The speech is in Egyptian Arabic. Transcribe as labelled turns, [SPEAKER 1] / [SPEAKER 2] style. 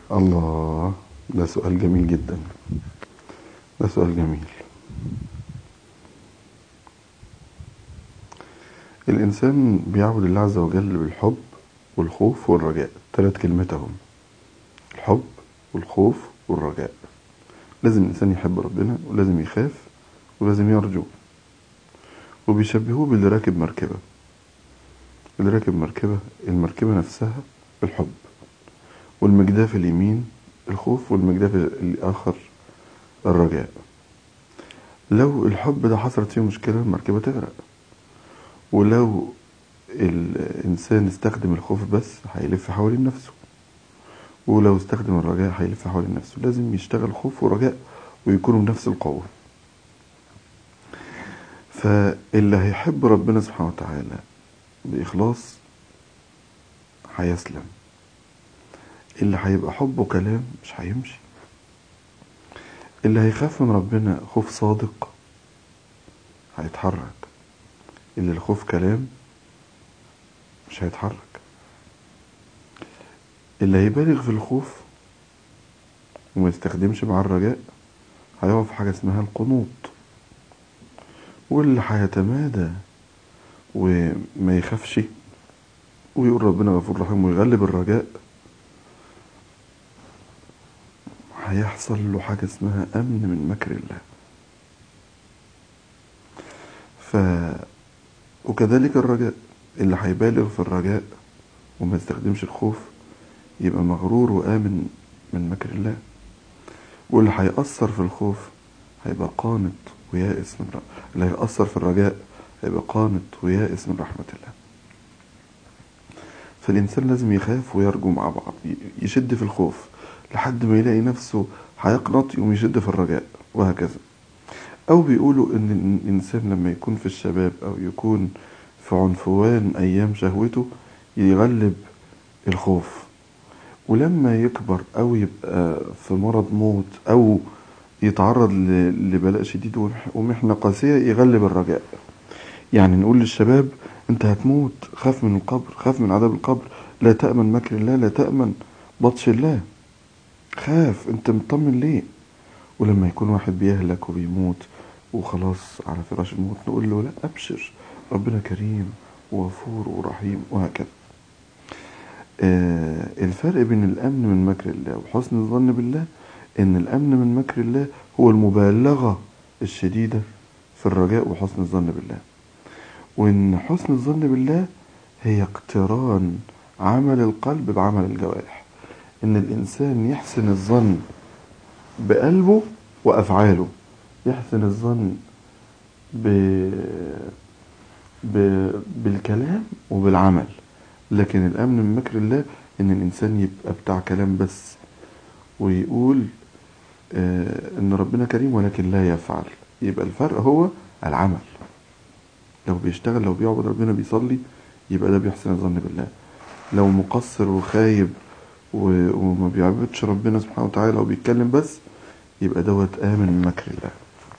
[SPEAKER 1] الله ده سؤال جميل جدا ده سؤال جميل الإنسان بيعبد الله عز وجل بالحب والخوف والرجاء ثلاث كلمات اهم الحب والخوف والرجاء لازم الإنسان يحب ربنا ولازم يخاف ولازم يرجو وبيشبهوه باللي راكب مركبة اللي راكب مركبة المركبة نفسها الحب والمجداف اليمين الخوف والمجداف الآخر الرجاء لو الحب ده حصلت فيه مشكلة المركبة تغرق ولو الإنسان استخدم الخوف بس هيلف حوالين نفسه ولو استخدم الرجاء هيلف حوالين نفسه لازم يشتغل خوف ورجاء ويكونوا بنفس القوة فاللي هيحب ربنا سبحانه وتعالى بإخلاص هيسلم اللي هيبقى حبه كلام مش هيمشي اللي هيخاف من ربنا خوف صادق هيتحرك اللي الخوف كلام مش هيتحرك اللي هيبالغ في الخوف وما يستخدمش مع الرجاء هيقع في حاجة اسمها القنوط واللي هيتمادى وما يخافش ويقول ربنا غفور رحيم ويغلب الرجاء هيحصل له حاجة اسمها أمن من مكر الله ف وكذلك الرجاء اللي هيبالغ في الرجاء وما يستخدمش الخوف يبقى مغرور وآمن من مكر الله واللي هيأثر في الخوف هيبقى قانط ويائس من رحمة اللي هيأثر في الرجاء هيبقى قانط ويائس من رحمة الله فالإنسان لازم يخاف ويرجو مع بعض يشد في الخوف لحد ما يلاقي نفسه هيقنط يقوم يشد في الرجاء وهكذا أو بيقولوا إن الإنسان لما يكون في الشباب أو يكون في عنفوان أيام شهوته يغلب الخوف ولما يكبر أو يبقى في مرض موت أو يتعرض لبلاء شديد ومحنة قاسية يغلب الرجاء يعني نقول للشباب انت هتموت خاف من القبر خاف من عذاب القبر لا تأمن مكر الله لا تأمن بطش الله خاف انت مطمن ليه ولما يكون واحد بيهلك وبيموت وخلاص على فراش الموت نقول له لا ابشر ربنا كريم وغفور ورحيم وهكذا آه الفرق بين الامن من مكر الله وحسن الظن بالله ان الامن من مكر الله هو المبالغه الشديده في الرجاء وحسن الظن بالله وان حسن الظن بالله هي اقتران عمل القلب بعمل الجوارح ان الانسان يحسن الظن بقلبه وافعاله يحسن الظن ب... ب... بالكلام وبالعمل لكن الامن من مكر الله ان الانسان يبقى بتاع كلام بس ويقول آه ان ربنا كريم ولكن لا يفعل يبقى الفرق هو العمل لو بيشتغل لو بيعبد ربنا بيصلي يبقى ده بيحسن الظن بالله لو مقصر وخايب وما بيعبدش ربنا سبحانه وتعالى وبيتكلم بس يبقى دوت آمن من مكر الله